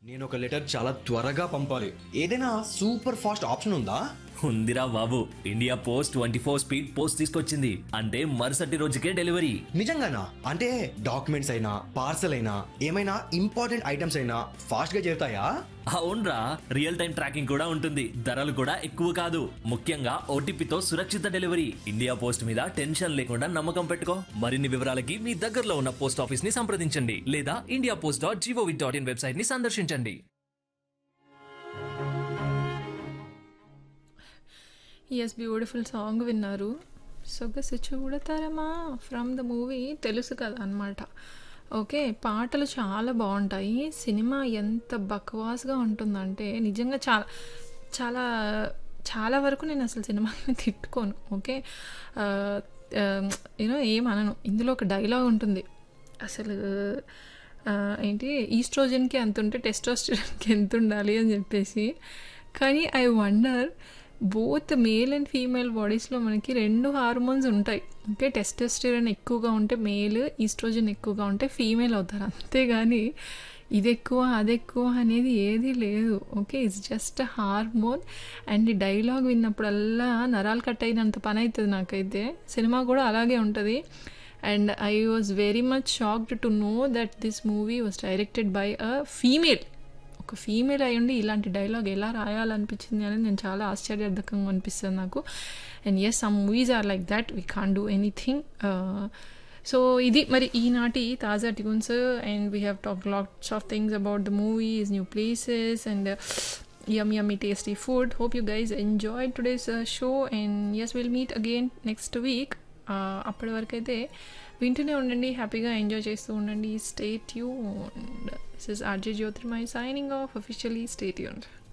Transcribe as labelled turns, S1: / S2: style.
S1: నేను ఒక లెటర్ చాలా త్వరగా పంపాలి ఏదైనా సూపర్ ఫాస్ట్ ఆప్షన్ ఉందా
S2: ఉందిరా బాబు India post twenty four speed post తీసుకొచ్చింది అంటే మరుసటి రోజుకే డెలివరీ
S1: నిజంగానా అంటే డాక్యుమెంట్స్ అయినా పార్సల్ అయినా ఏమైనా ఇంపార్టెంట్ ఐటమ్స్ అయినా ఫాస్ట్ గా చేరుతాయా
S2: అవునరా రియల్ టైం ట్రాకింగ్ కూడా ఉంటుంది ధరలు కూడా ఎక్కువ కాదు ముఖ్యంగా ఓటీపీతో సురక్షిత డెలివరీ ఇండియా పోస్ట్ మీద టెన్షన్ లేకుండా నమ్మకం పెట్టుకో మరిన్ని వివరాలకి మీ దగ్గరలో ఉన్న పోస్ట్ ఆఫీస్ ని సంప్రదించండి లేదా India post dot GOV dot in website ని సందర్శించండి
S3: ఎస్ బ్యూటిఫుల్ సాంగ్ విన్నారు సొగసు చూడతారమా ఫ్రమ్ ద మూవీ తెలుసు కదా అనమాట ఓకే పాటలు చాలా బాగుంటాయి సినిమా ఎంత బక్వాస్గా ఉంటుందంటే నిజంగా చాలా చాలా చాలా వరకు నేను అసలు సినిమాని తిట్టుకోను ఓకే యూనో ఏమనను ఇందులో ఒక డైలాగ్ ఉంటుంది అసలు ఆ, ఏంటి ఈస్ట్రోజన్కి ఎంత ఉంటే టెస్టోస్టిరాన్కి ఎంత ఉండాలి అని చెప్పేసి కానీ I wonder both male and female బాడీస్లో మనకి రెండు హార్మోన్స్ ఉంటాయి ఓకే టెస్టోస్టిరాన్ ఎక్కువగా ఉంటే మేల్ ఈస్ట్రోజన్ ఎక్కువగా ఉంటే ఫీమేల్ అవుతారు అంతేగాని ఇది ఎక్కువ అది ఎక్కువ అనేది ఏది లేదు okay it's just hormone and ఈ డైలాగ్ విన్నప్పుడల్లా నరాలు కట్ అయినంత పని అవుతుంది నాకైతే సినిమా కూడా అలాగే ఉంటుంది and I was very much shocked to know that this movie was directed by a female ఒక ఫీమేల్ అయ్యుండి ఇలాంటి డైలాగ్ ఎలా రాయాలనిపించింది అనేది నేను చాలా ఆశ్చర్యర్థకంగా అనిపిస్తుంది నాకు and yes some movies are like that we can do anything so ఇది మరి ఈనాటి తాజా tunes and we have talk lots of things about the movies new places and yum yummy tasty food hope you guys enjoyed today's uh, show and yes we'll meet again next week uh, అప్పటి వరకు అయితే వింటూనే ఉండండి హ్యాపీగా enjoy చేస్తూ ఉండండి stay tune this is RJ Jyothirmai signing off officially stay tuned